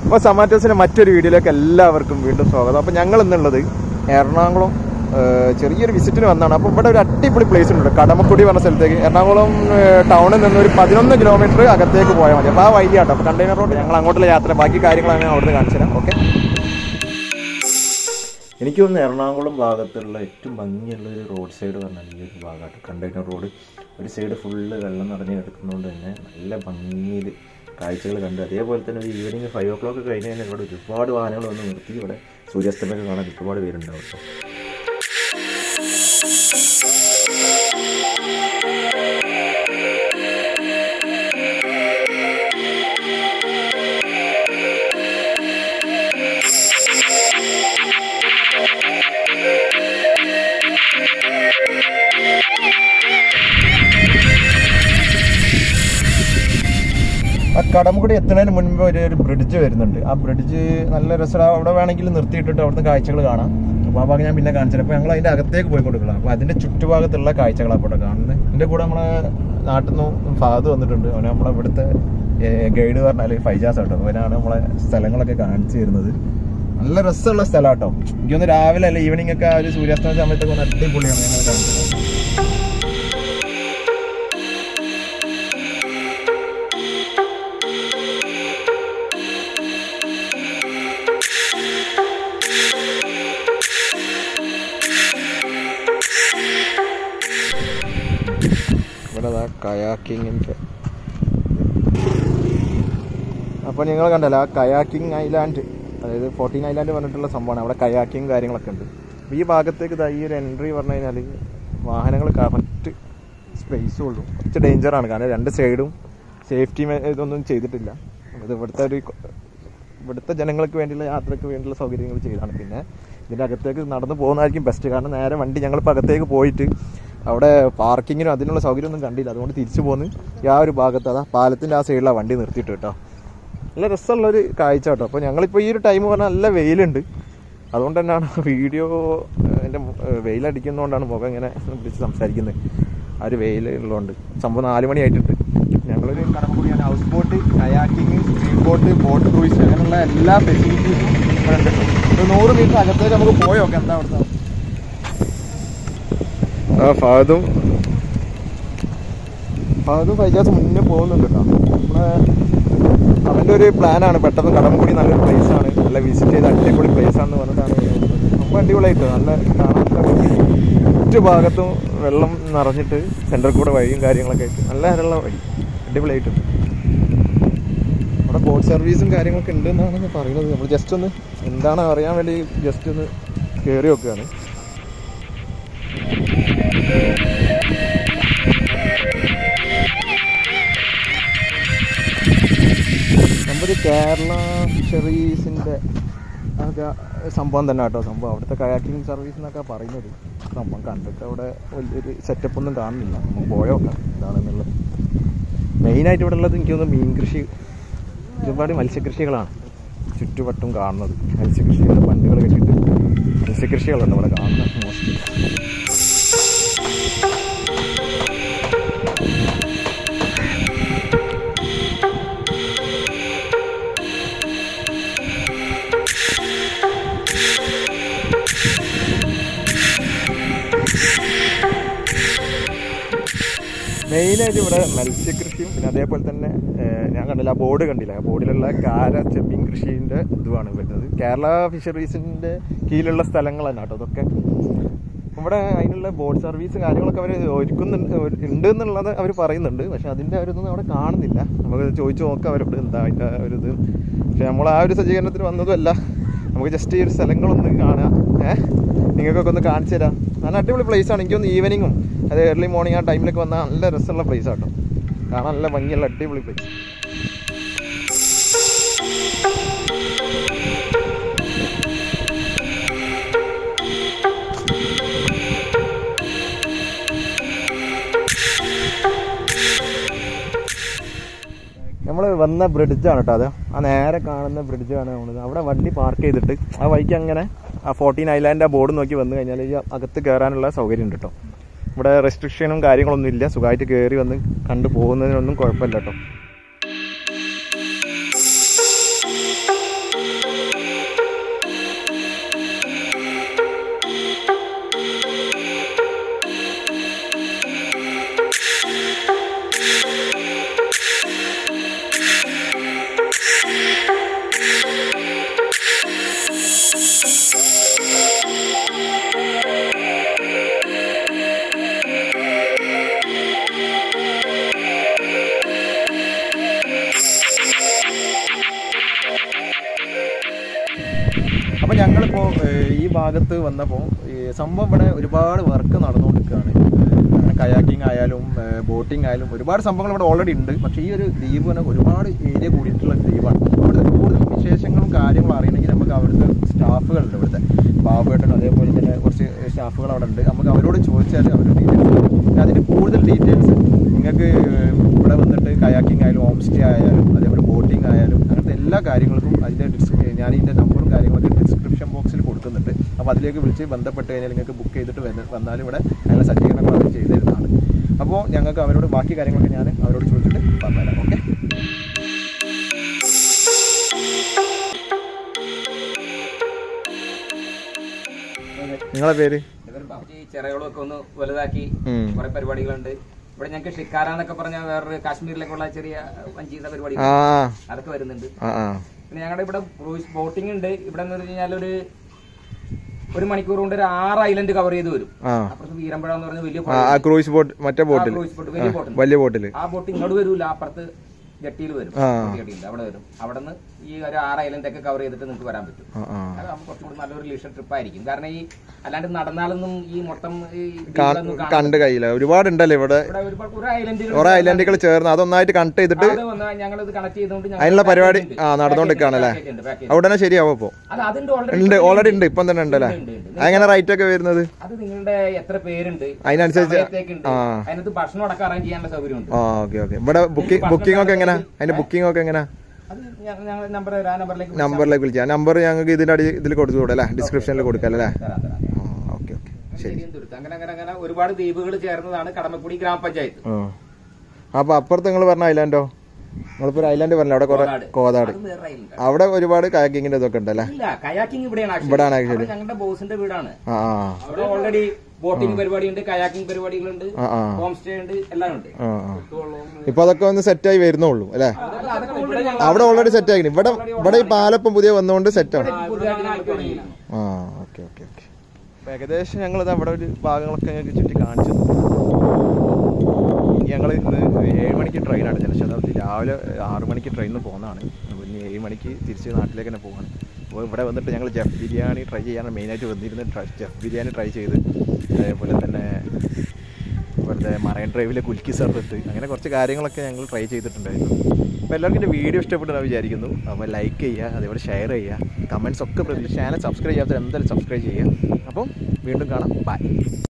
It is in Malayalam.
അപ്പോൾ സമാറ്റോസിന്റെ മറ്റൊരു വീഡിയോയിലേക്ക് എല്ലാവർക്കും വീണ്ടും സ്വാഗതം അപ്പോൾ ഞങ്ങൾ ഇന്നുള്ളത് എറണാകുളം ആ, ചെറിയൊരു വിസിറ്റിന് വന്നതാണ് അപ്പോൾ ഇവിടെ ഒരു അടിപൊളി പ്ലേസ് ഉണ്ട് കടമക്കുടി പറഞ്ഞ സ്ഥലത്തേക്ക് എറണാകുളം ആ, ടൗണിൽ നിന്ന് ഒരു പതിനൊന്ന് കിലോമീറ്റർ അകത്തേക്ക് പോയാൽ മതി അപ്പോൾ ആ വഴിയാട്ടോ അപ്പോൾ കണ്ടെയ്നർ റോഡ് ഞങ്ങൾ അങ്ങോട്ടുള്ള യാത്ര ബാക്കി കാര്യങ്ങളാണ് ഞാൻ അവിടുന്ന് കാണിച്ചു തരാം ഓക്കെ എനിക്ക് തോന്നുന്നു എറണാകുളം ഭാഗത്തുള്ള ഏറ്റവും ഭംഗിയുള്ള ഒരു റോഡ് സൈഡ് പറഞ്ഞാൽ ഈ ഒരു ഭാഗമായിട്ട് കണ്ടെയ്നർ റോഡ് ഒരു സൈഡ് ഫുള്ള് വെള്ളം നിറഞ്ഞ് കിടക്കുന്നതുകൊണ്ട് തന്നെ നല്ല ഭംഗിയിൽ കാഴ്ചകൾ കണ്ട് അതേപോലെ തന്നെ ഒരു ഈവനിങ് ഫൈവ് ഓ ക്ലോക്ക് കഴിഞ്ഞ് കഴിഞ്ഞാൽ ഇവിടെ ഒരുപാട് വാഹനങ്ങൾ വന്ന് നിർത്തി ഇവിടെ സൂര്യാസ്തമയൊക്കെ കാണാൻ ഒരുപാട് പേരുണ്ടാവും കേട്ടോ ആ കടമുകൂടി എത്തുന്നതിന് മുൻപ് ഒരു ഒരു ബ്രിഡ്ജ് വരുന്നുണ്ട് ആ ബ്രിഡ്ജ് നല്ല രസം അവിടെ വേണമെങ്കിൽ നിർത്തിയിട്ടിട്ട് അവിടുത്തെ കാഴ്ചകൾ കാണാം അപ്പോൾ ആ ഭാഗം ഞാൻ പിന്നെ കാണിച്ചത് അപ്പോൾ ഞങ്ങൾ അതിൻ്റെ അകത്തേക്ക് പോയി കൊടുക്കണം അപ്പോൾ അതിൻ്റെ ചുറ്റുഭാഗത്തുള്ള കാഴ്ചകളാണ് ഇവിടെ കാണുന്നത് എൻ്റെ കൂടെ നമ്മളെ നാട്ടിൽ നിന്ന് ഫാദ് വന്നിട്ടുണ്ട് അവനെ നമ്മളെ ഇവിടുത്തെ ഗൈഡ് പറഞ്ഞാൽ ഫൈജാസ് ആട്ടോ അവനാണ് നമ്മളെ സ്ഥലങ്ങളൊക്കെ കാണിച്ചു തരുന്നത് നല്ല രസമുള്ള സ്ഥലം കേട്ടോ എനിക്കൊന്ന് രാവിലെ അല്ല ഈവനിങ് ഒക്കെ ആ ഒരു സൂര്യാസ്തമയ സമയത്തൊക്കെ ഒന്ന് അടിപൊളിയാണ് ഞങ്ങൾ കാണിച്ചത് ഇവിടെ അതാ കയാക്കിങ്ങിൻ്റെ അപ്പോൾ നിങ്ങൾ കണ്ടല്ലോ ആ കയാക്കിംഗ് ഐലാൻഡ് അതായത് ഫോർട്ടീൻ ഐലാൻഡ് പറഞ്ഞിട്ടുള്ള സംഭവമാണ് അവിടെ കയാക്കിങ് കാര്യങ്ങളൊക്കെ ഉണ്ട് അപ്പോൾ ഈ ഭാഗത്തേക്ക് ഇതാ ഈ ഒരു എൻട്രി പറഞ്ഞു കഴിഞ്ഞാൽ വാഹനങ്ങൾ കറക്റ്റ് സ്പേസും ഉള്ളൂ കുറച്ച് ഡേഞ്ചറാണ് കാരണം രണ്ട് സൈഡും സേഫ്റ്റി ഇതൊന്നും ചെയ്തിട്ടില്ല ഇത് ഇവിടുത്തെ ഒരു ഇവിടുത്തെ ജനങ്ങൾക്ക് വേണ്ടിയുള്ള യാത്രയ്ക്ക് വേണ്ടിയുള്ള സൗകര്യങ്ങൾ ചെയ്താണ് പിന്നെ ഇതിൻ്റെ അകത്തേക്ക് നടന്നു പോകുന്നതായിരിക്കും ബെസ്റ്റ് കാരണം നേരെ വണ്ടി ഞങ്ങളിപ്പോൾ അകത്തേക്ക് പോയിട്ട് അവിടെ പാർക്കിങ്ങിനും അതിനുള്ള സൗകര്യമൊന്നും കണ്ടില്ല അതുകൊണ്ട് തിരിച്ചു പോന്ന് ഈ ആ ഒരു ഭാഗത്ത് അതാ പാലത്തിൻ്റെ ആ സൈഡിലാണ് വണ്ടി നിർത്തിയിട്ട് കേട്ടോ നല്ല രസമുള്ളൊരു കാഴ്ച കേട്ടോ അപ്പോൾ ഞങ്ങളിപ്പോൾ ഈ ഒരു ടൈം പറഞ്ഞാൽ നല്ല വെയിലുണ്ട് അതുകൊണ്ട് തന്നെയാണ് വീഡിയോ എൻ്റെ വെയിലടിക്കുന്നതുകൊണ്ടാണ് മുഖം ഇങ്ങനെ പിടിച്ച് സംസാരിക്കുന്നത് ആ ഒരു വെയിൽ ഉള്ളതുകൊണ്ട് സംഭവം നാല് മണി ആയിട്ടുണ്ട് ഞങ്ങളൊരു കടമ്പുടിയാണ് house boat kayaking speed boat boat cruise അങ്ങനെയുള്ള എല്ലാ ഫെസിലിറ്റീസും ഇവിടെ ഉണ്ട് കേട്ടോ ഒരു നൂറ് മീറ്റർ അകത്തേക്ക് നമുക്ക് പോയി നോക്കാം എന്താ അവിടുത്തെ ആ ഫാദും ഫാദും ഫൈജാസ് മുന്നേ പോകുന്നുണ്ട് കേട്ടോ നമ്മളെ അവൻ്റെ ഒരു പ്ലാനാണ് പെട്ടെന്ന് കടമ്പുടി നല്ലൊരു place ആണ് നല്ല വിസിറ്റ് ചെയ്ത് അടിപൊളി place ആണെന്ന് പറഞ്ഞിട്ടാണ് ரொம்ப അടിപൊളിയായിട്ട് നല്ല കാണാൻ ചുറ്റു ഭാഗത്തും വെള്ളം നിറഞ്ഞിട്ട് സെൻറ്ററിൽ കൂടെ വഴിയും കാര്യങ്ങളൊക്കെ ആയിട്ട് നല്ല നല്ല വഴി അടിപൊളിയായിട്ട് അവിടെ ബോട്ട് സർവീസും കാര്യങ്ങളൊക്കെ ഉണ്ട് എന്നാണ് പറയുന്നത് നമ്മൾ ജസ്റ്റ് ഒന്ന് എന്താണ് അറിയാൻ വേണ്ടി ജസ്റ്റ് ഒന്ന് കയറി നോക്കുകയാണ് നമ്മുടെ കേരള ഫിഷറീസിൻ്റെ ഒക്കെ സംഭവം തന്നെ കേട്ടോ സംഭവം അവിടുത്തെ കയാക്കിംഗ് സർവീസ് എന്നൊക്കെ പറയുന്നത് സംഭവം കണ്ടിട്ട് അവിടെ വലിയൊരു സെറ്റപ്പ് ഒന്നും കാണുന്നില്ല നമുക്ക് പോയോക്കാം എന്താണെന്നുള്ളത് മെയിനായിട്ട് ഇവിടെ ഉള്ളത് എനിക്ക് തോന്നുന്നു മീൻ കൃഷി ഒരുപാട് മത്സ്യകൃഷികളാണ് ചുറ്റുവട്ടം കാണുന്നത് മത്സ്യകൃഷികൾ വണ്ടികൾ കെട്ടിയിട്ട് മത്സ്യകൃഷികളുണ്ട് ഇവിടെ കാണുന്നത് മോസ്റ്റ്ലി മെയിനായിട്ട് ഇവിടെ മത്സ്യകൃഷിയും പിന്നെ അതേപോലെ തന്നെ ഏഹ്, ഞാൻ കണ്ടില്ല ആ ബോർഡ് കണ്ടില്ല ആ ബോർഡിലുള്ള കാര ചെമ്മീൻ കൃഷിൻ്റെ ഇതുമാണ് വരുന്നത് കേരള ഫിഷറീസിൻ്റെ കീഴിലുള്ള സ്ഥലങ്ങൾ തന്നെ കേട്ടോ അതൊക്കെ ഇവിടെ അതിനുള്ള ബോട്ട് സർവീസ് കാര്യങ്ങളൊക്കെ അവർ ഒരുക്കുന്നുണ്ട് ഒരു- ഉണ്ട് എന്നുള്ളത് അവർ പറയുന്നുണ്ട് പക്ഷെ അതിൻ്റെ ഒരു അവിടെ കാണുന്നില്ല നമുക്ക് ചോദിച്ചു നോക്കാം അവരോട് എന്താ അതിൻ്റെ ഒരു ഇത് പക്ഷെ നമ്മൾ ആ ഒരു സജ്ജീകരണത്തിന് വന്നതുമല്ല നമുക്ക് ജസ്റ്റ് ഈ ഒരു സ്ഥലങ്ങളൊന്ന് കാണാം ഏഹ് നിങ്ങൾക്കൊക്കെ ഒന്ന് കാണിച്ചു തരാം നല്ല അടിപൊളി place ആണ് എനിക്കൊന്ന് ഈവനിങ്ങും അത് ഏർലി മോർണിംഗ് ആ ടൈമിലൊക്കെ വന്നാൽ നല്ല രസമുള്ള place ആട്ടോ കാണാൻ നല്ല ഭംഗിയുള്ള അടിപൊളി പ്ലേസ് നമ്മൾ വന്ന ബ്രിഡ്ജാണ് കേട്ടോ അത് ആ നേരെ കാണുന്ന ബ്രിഡ്ജാണ് നമ്മൾ അവിടെ വണ്ടി പാർക്ക് ചെയ്തിട്ട് ആ വഴിക്ക് അങ്ങനെ ആ ഫോർട്ടീൻ ഐലാൻഡ് ആ ബോർഡ് നോക്കി വന്നു കഴിഞ്ഞാൽ ഈ അകത്ത് കയറാനുള്ള സൗകര്യം ഉണ്ട് കേട്ടോ ഇവിടെ റെസ്ട്രിക്ഷനും കാര്യങ്ങളൊന്നും ഇല്ല സുഖമായിട്ട് കയറി വന്ന് കണ്ടു പോകുന്നതിനൊന്നും കുഴപ്പമില്ല കേട്ടോ ഞങ്ങളിപ്പോൾ ഈ ഭാഗത്ത് വന്നപ്പോൾ സംഭവം ഇവിടെ ഒരുപാട് വർക്ക് നടന്നുകൊണ്ടിരിക്കുകയാണ് അങ്ങനെ കയാക്കിംഗ് ആയാലും ബോട്ടിംഗ് ആയാലും ഒരുപാട് സംഭവങ്ങൾ ഇവിടെ ഓൾറെഡി ഉണ്ട് പക്ഷേ ഈ ഒരു ദ്വീപ് തന്നെ ഒരുപാട് ഏരിയ കൂടിയിട്ടുള്ള ഒരു ദ്വീപാണ് അവിടുത്തെ കൂടുതൽ വിശേഷങ്ങളും കാര്യങ്ങളും അറിയണമെങ്കിൽ നമുക്ക് അവിടുത്തെ സ്റ്റാഫുകളുണ്ട് ഇവിടുത്തെ ബാബുവേട്ടനും അതേപോലെ തന്നെ കുറച്ച് സ്റ്റാഫുകൾ അവിടെ ഉണ്ട് നമുക്ക് അവരോട് ചോദിച്ചാൽ അവർ ഡീറ്റെയിൽസ് അതിൻ്റെ കൂടുതൽ ഡീറ്റെയിൽസ് നിങ്ങൾക്ക് ഇവിടെ വന്നിട്ട് കയാക്കിംഗ് ആയാലും ഹോം സ്റ്റേ ആയാലും അതേപോലെ ബോട്ടിംഗ് ആയാലും അങ്ങനത്തെ എല്ലാ കാര്യങ്ങൾക്കും അതിൻ്റെ ഡിസ് ഞാൻ ഇതിൻ്റെ നമ്പറും കാര്യങ്ങളൊക്കെ ഡിസ്ക്രിപ്ഷൻ ബോക്സിൽ കൊടുക്കുന്നുണ്ട് അപ്പോൾ അതിലേക്ക് വിളിച്ച് ബന്ധപ്പെട്ട് കഴിഞ്ഞാൽ നിങ്ങൾക്ക് ബുക്ക് ചെയ്തിട്ട് വന്ന് വന്നാൽ ഇവിടെ അതിനുള്ള സജ്ജീകരണങ്ങൾ അവർ ചെയ്തു തരുന്നതാണ് അപ്പോൾ ഞങ്ങൾക്ക് അവരോട് ബാക്കി കാര്യങ്ങളൊക്കെ ഞാൻ അവരോട് ചോദിച്ചിട്ട് പറഞ്ഞുതരാം ഓക്കെ നിങ്ങളെ പേര് ഇവർ ഈ ചിറകളൊക്കെ ഒന്ന് വലുതാക്കി ഉം. കുറെ പരിപാടികളുണ്ട് ഇവിടെ ഞങ്ങൾക്ക് ഷിക്കാര എന്നൊക്കെ പറഞ്ഞ വേറൊരു കാശ്മീരിലേക്കുള്ള ചെറിയ വഞ്ചിയുടെ പരിപാടി ആ അതൊക്കെ വരുന്നുണ്ട് ആ ആ പിന്നെ ഞങ്ങളുടെ ഇവിടെ ക്രൂയിസ് ബോട്ടിംഗ് ഉണ്ട് ഇവിടെ എന്ന് പറഞ്ഞു കഴിഞ്ഞാൽ ഒരു ഒരു മണിക്കൂർ കൊണ്ട് ഒരു ആറ് ഐലൻഡ് കവർ ചെയ്ത് വരും ആ അപ്പുറത്ത് വീരമ്പഴ എന്ന് പറഞ്ഞ വലിയ ആ, ആ ക്രൂയിസ് ബോട്ട് മറ്റേ ബോട്ടിൽ ക്രൂയിസ് ബോട്ട് വലിയ ബോട്ട് വലിയ ബോട്ടിൽ ആ ബോട്ട് ഇങ്ങോട്ട് വരൂല അപ്പുറത്ത് ജട്ടിയിൽ വരും ആ. ജട്ടിയിൽ അവിടെ വരും അവിടെ നിന്ന് ഈ ഒരു ആറ് ഐലൻഡ് ഒക്കെ കവർ ചെയ്തിട്ട് നിങ്ങൾക്ക് വരാൻ പറ്റും ആ ആ അതാകുമ്പോൾ കുറച്ചും കൂടി നല്ലൊരു ലീഷർ ട്രിപ്പ് ആയിരിക്കും കാരണം ഈ അല്ലാണ്ട് നടന്നാലൊന്നും ഈ മൊത്തം ഈ കാ- ദ്വീപിലൊന്നും കാണാൻ കണ്ട് കയ്യില്ല ഒരുപാടുണ്ടല്ലോ ഇവിടെ ഇവിടെ ഒരുപാട് കുറെ ഐലൻഡുകൾ കുറെ ഐലൻഡുകൾ ചേർന്ന് അതൊന്നായിട്ട് കണക്ട് ചെയ്തിട്ട് അത് വന്ന് ഞങ്ങളിത് കണക്ട് ചെയ്തുകൊണ്ട് ഞങ്ങൾ അതിനുള്ള പരിപാടി package ആ ഉണ്ട്. നടന്നുകൊണ്ടിരിക്കുകയാണല്ലേ package ഉണ്ട്, package. അവിടെ തന്നെ ശരിയാവും അപ്പോൾ അത് അതിന്റെ ഓൾറെഡി ഉണ്ട് ഓൾറെഡി ഉണ്ട് ഇപ്പം തന്നെ ഉണ്ടല്ലേ ഉണ്ട്, ഉണ്ട്. അങ്ങനെ റേറ്റ് ഒക്കെ വരുന്നത് അത് നിങ്ങളുടെ എത്ര പേരുണ്ട് അതിനനുസരിച്ച് സമയത്തേക്കുണ്ട്. ആ. അതിനകത്ത് ഭക്ഷണം അടക്കം അറേഞ്ച് ചെയ്യാനുള്ള സൗകര്യമുണ്ട് ആ ഓക്കെ ഓക്കെ ഇവിടെ ബുക്കിംഗ് ബുക്കിംഗ് ഒക്കെ എങ്ങനെ അതിന്റെ ബുക്കിംഗ് ഒക്കെ എങ്ങനെ അത് ഞങ്ങൾ ഞങ്ങൾ നമ്പർ ആ നമ്പറിലേക്ക് നമ്പറിലേക്ക് വിളിച്ചാൽ നമ്പർ ഞങ്ങൾക്ക് ഇതിന്റെ അടി ഇതിൽ കൊടുത്തു കൂടെ അല്ലേ ഡിസ്ക്രിപ്ഷനിൽ കൊടുക്കാം അല്ലേ തരാം തരാം ഓക്കെ ഓക്കെ ശരി ശരിയും തുരുത്ത് അങ്ങനെ അങ്ങനെ അങ്ങനെ ഒരുപാട് ദ്വീപുകൾ ചേർന്നതാണ് കടമക്കുടി ഗ്രാമപഞ്ചായത്ത് ആ അപ്പൊ അപ്പുറത്ത് നിങ്ങൾ പറഞ്ഞ ഐലാൻഡോ നിങ്ങളിപ്പോ ഒരു ഐലാൻഡ് പറഞ്ഞല്ലോ അവിടെ കുറെ കോതാട്. കോതാട് അത് വേറെ island ആണ്. അവിടെ ഒരുപാട് കാക്കിങ്ങിന്റെ ഇതൊക്കെ ഉണ്ടല്ലേ ഇല്ല കയാക്കിംഗ് ഇവിടെയാണ് actually. ഇവിടാണ് actually. അവിടെ ഞങ്ങളുടെ ബോസിന്റെ വീടാണ് ആ ആ അവിടെ ഓൾറെഡി ബോട്ടിംഗ് പരിപാടിയുണ്ട് കയാക്കിംഗ് പരിപാടികളുണ്ട് ആ ആ ഹോം സ്റ്റേ ഉണ്ട് എല്ലാം ഉണ്ട് ആ ആ ഇപ്പൊ അതൊക്കെ ഒന്ന് സെറ്റ് ആയി വരുന്നുള്ളൂ അല്ലേ അതൊക്കെ അതൊക്കെ ഇവിടെ ഞങ്ങൾ അവിടെ ഓൾറെഡി സെറ്റ് ആയി ഇവിടെ ഇവിടെ ഈ പാലപ്പം പുതിയ വന്നുകൊണ്ട് സെറ്റ് ആണ് പുതുതായിട്ട് ഞങ്ങൾ തുടങ്ങിയിട്ടുണ്ട്. ആ ഓക്കെ ഓക്കെ ഓക്കെ ഏകദേശം ഞങ്ങൾ അവിടെ ഒരു ഭാഗങ്ങളൊക്കെ ഞങ്ങൾക്ക് ചുറ്റി കാണിച്ചു ഇനി ഞങ്ങൾ ഇന്ന് ഏഴ് മണിക്ക് ട്രെയിനാണ് ജനശതാബ്ദി രാവിലെ ആറ് മണിക്ക് ട്രെയിനിൽ പോകുന്നതാണ് അപ്പോൾ ഇനി ഏഴ് മണിക്ക് തിരിച്ച് നാട്ടിലേക്ക് തന്നെ പോവാണ് അപ്പോൾ ഇവിടെ വന്നിട്ട് ഞങ്ങൾ ജഫ് ബിരിയാണി ട്രൈ ചെയ്യാനാണ് മെയിനായിട്ട് വന്നിരുന്നത് ട്രൈ ജഫ് ബിരിയാണി ട്രൈ ചെയ്ത് അതേപോലെ തന്നെ ഇവിടുത്തെ മറൈൻ ഡ്രൈവിലെ കുൽക്കി സർബത്ത് അങ്ങനെ കുറച്ച് കാര്യങ്ങളൊക്കെ ഞങ്ങൾ ട്രൈ ചെയ്തിട്ടുണ്ടായിരുന്നു അപ്പോൾ എല്ലാവർക്കും എൻ്റെ വീഡിയോ ഇഷ്ടപ്പെട്ടെന്ന് വിചാരിക്കുന്നു അപ്പോൾ ലൈക്ക് ചെയ്യുക അതേപോലെ ഷെയർ ചെയ്യുക കമൻറ്റ്സ് ഒക്കെ പ്രതീക്ഷിച്ച് ചാനൽ സബ്സ്ക്രൈബ് ചെയ്യാത്തവർ എന്തായാലും സബ്സ്ക്രൈബ് ചെയ്യുക അപ്പം വീണ്ടും കാണാം ബൈ